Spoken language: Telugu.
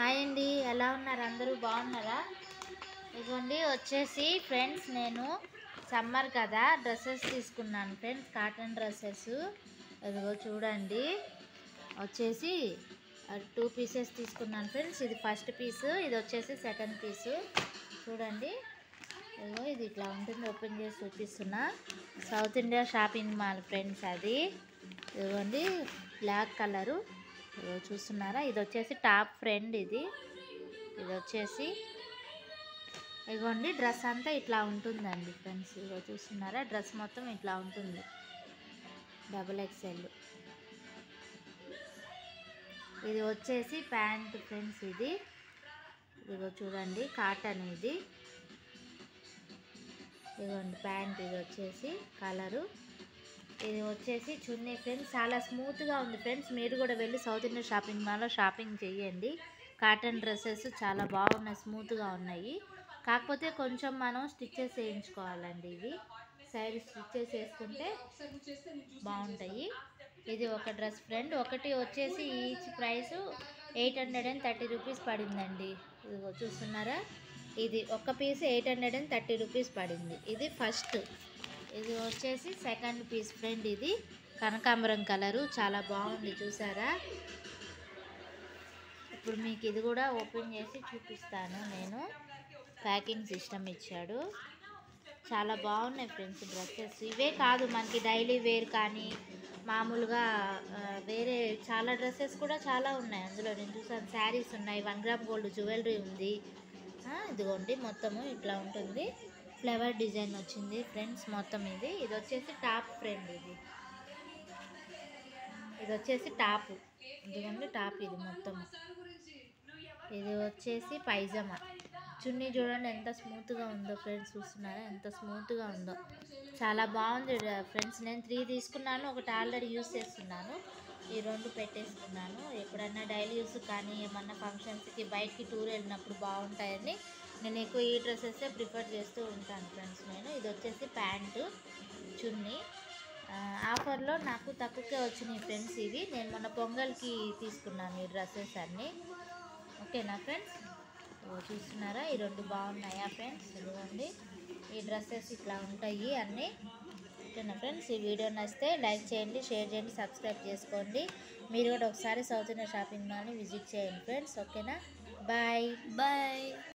హాయ్ అండి ఎలా ఉన్నారు అందరూ బాగున్నారా ఇదిగోండి వచ్చేసి ఫ్రెండ్స్ నేను సమ్మర్ కదా డ్రెస్సెస్ తీసుకున్నాను ఫ్రెండ్స్ కాటన్ డ్రెస్సెస్ ఇదిగో చూడండి వచ్చేసి టూ పీసెస్ తీసుకున్నాను ఫ్రెండ్స్ ఇది ఫస్ట్ పీసు ఇది వచ్చేసి సెకండ్ పీసు చూడండి ఇదిగో ఇది ఇట్లా ఉంటుంది ఓపెన్ చేసి చూపిస్తున్నా south India shopping mall friends అది ఇదిగోండి బ్లాక్ కలరు ఇదిగో చూస్తున్నారా ఇది వచ్చేసి టాప్ ఫ్రెండ్ ఇది ఇది వచ్చేసి ఇదిగోండి డ్రెస్ అంతా ఇట్లా ఉంటుందండి ఫ్రెండ్స్ ఇదిగో చూస్తున్నారా డ్రెస్ మొత్తం ఇట్లా ఉంటుంది డబుల్ ఎక్స్ఎల్ ఇది వచ్చేసి ప్యాంట్ ఫ్రెండ్స్ ఇది ఇదిగో చూడండి కాటన్ ఇది ఇదిగోండి ప్యాంట్ ఇది వచ్చేసి కలరు ఇది వచ్చేసి చున్నీ ఫ్రెండ్స్ చాలా స్మూత్గా ఉంది ఫ్రెండ్స్ మీరు కూడా వెళ్ళి సౌత్ ఇండియన్ షాపింగ్ మాల్లో షాపింగ్ చేయండి కాటన్ డ్రెస్సెస్ చాలా బాగున్నాయి స్మూత్గా ఉన్నాయి కాకపోతే కొంచెం మనం స్టిచ్చెస్ వేయించుకోవాలండి ఇవి సైడ్ స్టిచ్చెస్ వేసుకుంటే బాగుంటాయి ఇది ఒక డ్రెస్ ఫ్రెండ్ ఒకటి వచ్చేసి each price eight hundred and thirty rupees పడిందండి ఇదిగో చూస్తున్నారా ఇది ఒక piece eight hundred and thirty rupees పడింది ఇది ఫస్ట్ ఇది వచ్చేసి సెకండ్ పీస్ ఫ్రెండ్ ఇది కనకాంబరం కలరు చాలా బాగుంది చూసారా ఇప్పుడు మీకు ఇది కూడా ఓపెన్ చేసి చూపిస్తాను నేను ప్యాకింగ్ సిస్టమ్ ఇచ్చాడు చాలా బాగున్నాయి ఫ్రెండ్స్ డ్రెస్సెస్ ఇవే కాదు మనకి డైలీ వేర్ కానీ మామూలుగా ఆ, వేరే చాలా డ్రెస్సెస్ కూడా చాలా ఉన్నాయి అందులో నేను చూసాను శారీస్ ఉన్నాయి వన్ గ్రామ్ గోల్డ్ జ్యువెలరీ ఉంది ఆ, ఇదిగోండి మొత్తము ఇట్లా ఉంటుంది ఫ్లవర్ డిజైన్ వచ్చింది ఫ్రెండ్స్ మొత్తం ఇది ఇది వచ్చేసి టాప్ ఫ్రెండ్ ఇది ఇది వచ్చేసి టాప్ ఇదిగోండి టాప్ ఇది మొత్తం ఇది వచ్చేసి పైజమా చున్నీ చూడండి ఎంత స్మూత్గా ఉందో ఫ్రెండ్స్ చూస్తున్నారా ఎంత స్మూత్గా ఉందో చాలా బాగుంది ఫ్రెండ్స్ నేను త్రీ తీసుకున్నాను ఒకటి ఆల్రెడీ యూస్ చేస్తున్నాను ఈ రెండు పెట్టేసుకున్నాను ఎప్పుడన్నా డైలీ యూస్ కానీ ఏమన్నా ఫంక్షన్స్కి బయటికి టూర్ వెళ్ళినప్పుడు బాగుంటాయని నేను ఎక్కువ ఈ డ్రెస్సెస్ ప్రిఫర్ చేస్తూ ఉంటాను ఫ్రెండ్స్ నేను ఇది వచ్చేసి ప్యాంటు చున్నీ ఆ, ఆఫర్లో నాకు తక్కువకే వచ్చినాయి ఫ్రెండ్స్ ఇవి నేను మొన్న పొంగల్కి తీసుకున్నాను ఈ డ్రెస్సెస్ అన్నీ ఓకేనా ఫ్రెండ్స్ ఓ చూస్తున్నారా ఈ రెండు బాగున్నాయా ఫ్రెండ్స్ ఇదిగోండి ఈ డ్రెస్సెస్ ఇట్లా ఉంటాయి అన్నీ ఓకేనా ఫ్రెండ్స్ ఈ వీడియో నచ్చితే లైక్ చేయండి షేర్ చేయండి సబ్స్క్రైబ్ చేసుకోండి మీరు కూడా ఒకసారి సౌత్ ఇండియా షాపింగ్ మాల్ని విజిట్ చేయండి ఫ్రెండ్స్ ఓకేనా బాయ్ బాయ్